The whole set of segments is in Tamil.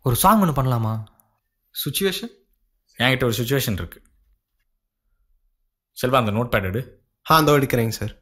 ஒரு சாங் ஒன்று பண்ணலாமா சுச்சுவேஷன் என்கிட்ட ஒரு சுச்சுவேஷன் இருக்கு செல்வா அந்த நோட் பேட் எடு ஆ அந்த எடுக்கிறேங்க சார்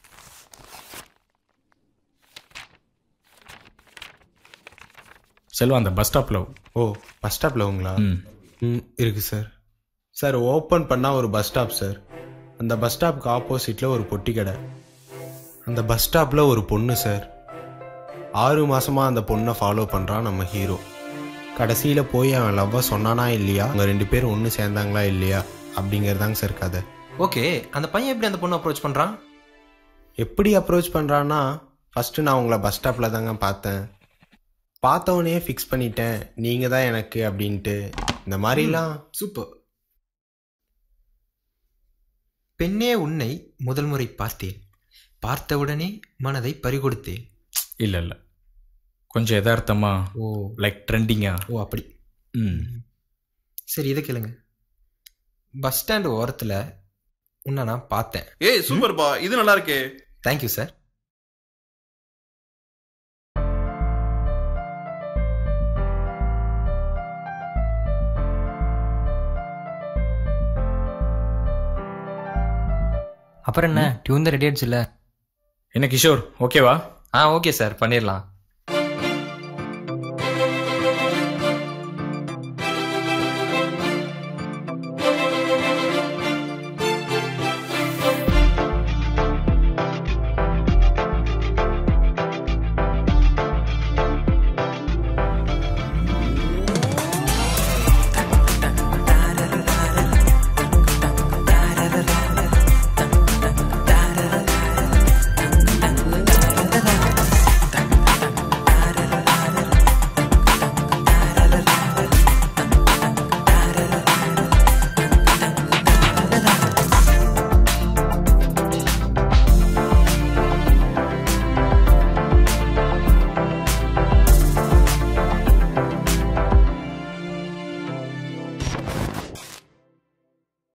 செல்வா அந்த பஸ் ஸ்டாப்ல ஓ பஸ் ஸ்டாப்பில் உங்களா ம் ம் இருக்கு சார் சார் ஓப்பன் பண்ணால் ஒரு பஸ் ஸ்டாப் சார் அந்த பஸ் ஸ்டாப்புக்கு ஆப்போசிட்டில் ஒரு பொட்டி கடை அந்த பஸ் ஸ்டாப்பில் ஒரு பொண்ணு சார் ஆறு மாசமாக அந்த பொண்ணை ஃபாலோ பண்ணுறான் நம்ம ஹீரோ கடைசியில் போய் அவன் லவ்வை சொன்னானா இல்லையா அவங்க ரெண்டு பேரும் ஒன்று சேர்ந்தாங்களா இல்லையா அப்படிங்கிறதாங்க சார் கதை ஓகே அந்த பையன் எப்படி அந்த பொண்ணு அப்ரோச் பண்ணுறான் எப்படி அப்ரோச் பண்ணுறான்னா ஃபஸ்ட்டு நான் உங்களை பஸ் ஸ்டாப்பில் தாங்க பார்த்தேன் பார்த்தவொடனே ஃபிக்ஸ் பண்ணிட்டேன் நீங்கள் தான் எனக்கு அப்படின்ட்டு இந்த மாதிரிலாம் சூப்பர் பெண்ணே உன்னை முதல் முறை பார்த்தேன் பார்த்தவுடனே மனதை பறிகொடுத்தேன் இல்லை இல்லை கொஞ்சம் யதார்த்தமா ஓ லைக் ட்ரெண்டிங்கா ஓ அப்படி ம் சரி இதை கேளுங்க பஸ் ஸ்டாண்டு ஓரத்தில் உன்னை நான் பார்த்தேன் ஏய் சூப்பர்ப்பா இது நல்லா இருக்கே தேங்க்யூ சார் அப்புறம் என்ன டியூன் தான் ரெடி ஆயிடுச்சு இல்லை என்ன கிஷோர் ஓகேவா ஆ ஓகே சார் பண்ணிடலாம்